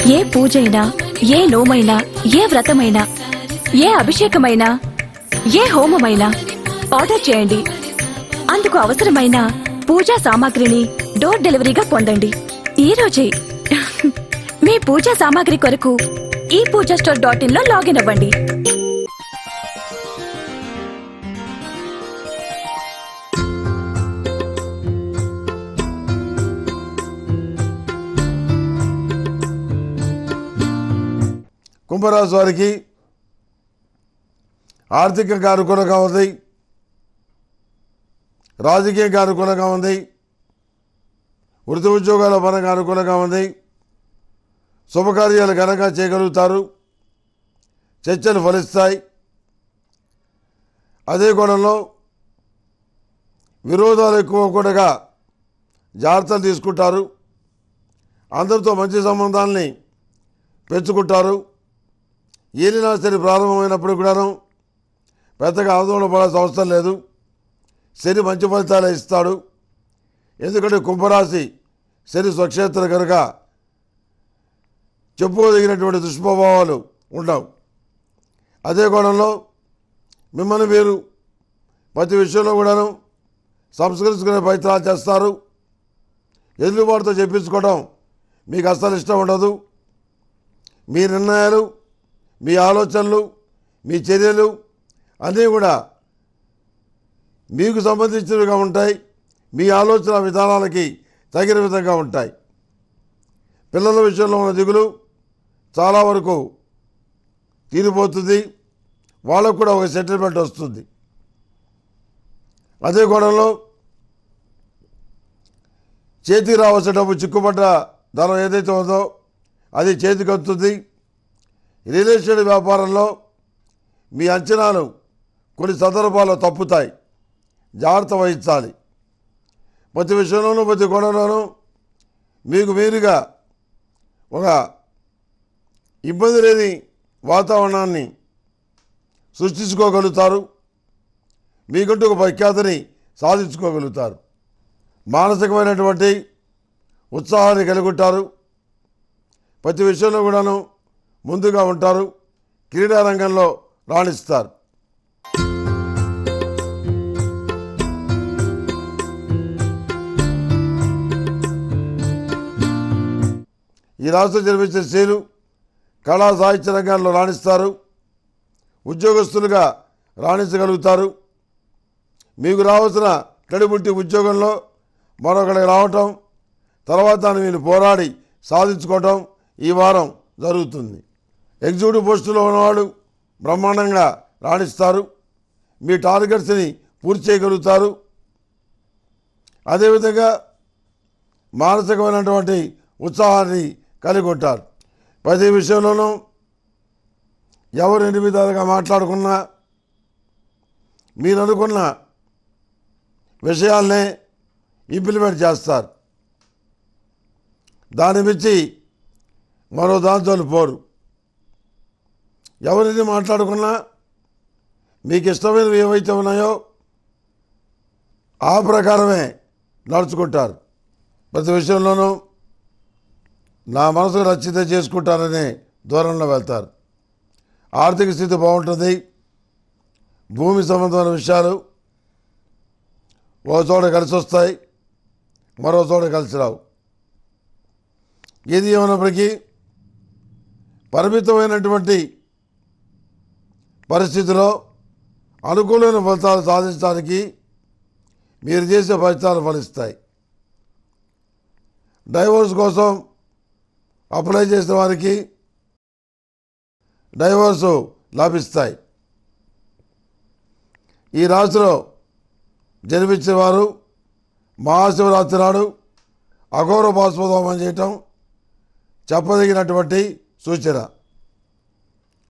ఏ పూజైనా ఏ నోమైనా ఏ వ్రతమైనా ఏ అభిషేకమైనా ఏ హోమమైనా ఆర్డర్ చేయండి అందుకు అవసరమైన పూజా సామాగ్రిని డోర్ డెలివరీగా పొందండి ఈ రోజే మీ పూజా సామాగ్రి కొరకు ఈ పూజా స్టోర్ డాట్ ఇన్ లో లాగిన్ అవ్వండి కుంభరాశి వారికి ఆర్థికంగా అనుకూలంగా ఉంది రాజకీయంగా అనుకూలంగా ఉంది వృత్తి ఉద్యోగాల పరంగా అనుకూలంగా ఉంది శుభకార్యాలు ఘనంగా చేయగలుగుతారు చర్చలు ఫలిస్తాయి అదే కోణంలో విరోధాలు ఎక్కువ కూడా జాగ్రత్తలు తీసుకుంటారు అందరితో మంచి సంబంధాలని పెంచుకుంటారు ఏలినా శని ప్రారంభమైనప్పుడు కూడాను పెద్దగా ఆందోళన పడాల్సిన అవసరం లేదు శని మంచి ఫలితాలే ఇస్తాడు ఎందుకంటే కుంభరాశి శని స్వక్షేత్రం కనుక చెప్పుకోదగినటువంటి దుష్ప్రభావాలు ఉండవు అదే కోణంలో మిమ్మల్ని మీరు ప్రతి విషయంలో కూడాను సంస్కరించుకునే ప్రయత్నాలు చేస్తారు ఎదురుబాటుతో చెప్పించుకోవడం మీకు అస్సలు ఇష్టం ఉండదు మీ నిర్ణయాలు మీ ఆలోచనలు మీ చర్యలు అన్నీ కూడా మీకు సంబంధించినవిగా ఉంటాయి మీ ఆలోచన విధానాలకి తగిన విధంగా ఉంటాయి పిల్లల విషయంలో ఉన్న దిగులు చాలా వరకు తీరిపోతుంది వాళ్ళకు కూడా ఒక సెటిల్మెంట్ వస్తుంది అదే కోణంలో చేతికి రావాల్సిన డబ్బు చిక్కుపడ్డ ధనం ఏదైతే ఉందో అది చేతికి వస్తుంది రియల్ ఎస్టేట్ వ్యాపారంలో మీ అంచనాలు కొన్ని సందర్భాల్లో తప్పుతాయి జాగ్రత్త వహించాలి ప్రతి విషయంలోనూ ప్రతి కోణంలోనూ మీకు మీరుగా ఒక ఇబ్బంది లేని వాతావరణాన్ని సృష్టించుకోగలుగుతారు మీకంటూ ఒక ప్రఖ్యాతిని సాధించుకోగలుగుతారు మానసికమైనటువంటి ఉత్సాహాన్ని కలిగి ఉంటారు ప్రతి విషయంలో కూడాను ముందుగా ఉంటారు క్రీడా రంగంలో రాణిస్తారు ఈ రాష్ట్రం జన్మించిన స్త్రీలు కళా సాహిత్య రంగాల్లో రాణిస్తారు ఉద్యోగస్తులుగా రాణించగలుగుతారు మీకు రావాల్సిన కడిబుట్టి ఉద్యోగంలో మరొకరికి రావటం తర్వాత దాన్ని మీరు పోరాడి సాధించుకోవటం ఈ వారం జరుగుతుంది ఎగ్జిక్యూటివ్ పోస్టులో ఉన్నవాళ్ళు బ్రహ్మాండంగా రాణిస్తారు మీ టార్గెట్స్ని పూర్తి చేయగలుగుతారు అదేవిధంగా మానసికమైనటువంటి ఉత్సాహాన్ని కలిగి ఉంటారు ప్రతి విషయంలోనూ ఎవరు ఎన్ని విధాలుగా మాట్లాడుకున్నా మీరు అనుకున్న విషయాల్నే ఇంప్లిమెంట్ చేస్తారు దాని మించి మరో దాంతో పోరు ఎవరిని మాట్లాడుకున్నా మీకు ఇష్టమైనవి ఏవైతే ఉన్నాయో ఆ ప్రకారమే నడుచుకుంటారు ప్రతి విషయంలోనూ నా మనసుకు నచ్చితే చేసుకుంటారనే దూరంలో వెళ్తారు ఆర్థిక స్థితి బాగుంటుంది భూమి సంబంధమైన విషయాలు ఓ చోట కలిసి వస్తాయి మరో చోట కలిసి రావు ఏది ఏమైనప్పటికీ పరిమితమైనటువంటి పరిస్థితిలో అనుకూలమైన ఫలితాలు సాధించడానికి మీరు చేసే ఫలితాలు ఫలిస్తాయి డైవోర్స్ కోసం అప్లై చేసిన వారికి డైవోర్సు లభిస్తాయి ఈ రాశిలో జన్మించిన వారు మహాశివరాత్రి నాడు అఘోర బాష్పదోమం చేయటం చెప్పదగినటువంటి సూచన